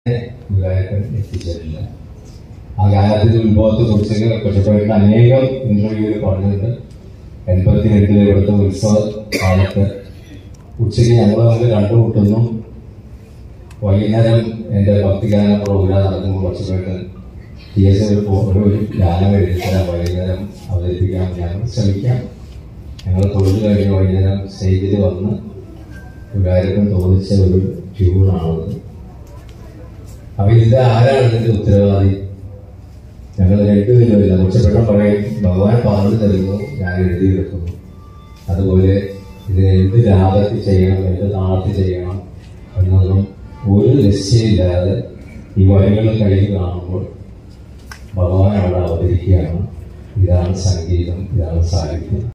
ഗായകൻ എത്തിച്ചേരില്ല ആ ഗാനത്തിന്റെ ഉത്ഭവത്തെ കുറിച്ച് കൊച്ചപ്പേട്ടിൽ അനേകം ഇന്റർവ്യൂവിൽ പറഞ്ഞിട്ടുണ്ട് എൺപത്തിരണ്ടിലെ ഇവിടുത്തെ ഉത്സവ കാലത്ത് ഉച്ചയ്ക്ക് ഞങ്ങൾ തമ്മിൽ കണ്ടുമുട്ടുന്നു വൈകുന്നേരം എൻ്റെ ഭക്തിഗാന പ്രോഗ്രാം നടക്കുമ്പോൾ കൊച്ചപ്പേട്ട് ടി എസ് ഒരു ഒരു ഒരു ഗാനം എഴുതിത്തരാം വൈകുന്നേരം അവതരിപ്പിക്കാൻ ഞങ്ങൾ ശ്രമിക്കാം ഞങ്ങൾ തൊഴിൽ കഴിഞ്ഞ് വൈകുന്നേരം സ്റ്റേജിൽ വന്ന് ഗായകൻ തോന്നിച്ച ഒരു ട്യൂണാണത് അപ്പൊ ഇതിന്റെ ആരാണ് ഇതിന്റെ ഉത്തരവാദി ഞങ്ങൾ രണ്ടുപേരുമില്ല ഉച്ചപ്പെട്ടം പറയും ഭഗവാൻ പറഞ്ഞു തരുന്നു ഞാൻ എഴുതി വെക്കുന്നു അതുപോലെ ഇതിന് എന്ത് രാഗത്തിൽ ചെയ്യണം എന്ത് താളത്തിൽ ചെയ്യണം എന്നൊന്നും ഒരു നിശ്ചയമില്ലാതെ ഈ വരികൾ കഴിഞ്ഞ് കാണുമ്പോൾ ഭഗവാൻ അവിടെ അവതരിക്കുകയാണ് ഇതാണ് സംഗീതം ഇതാണ് സാഹിത്യം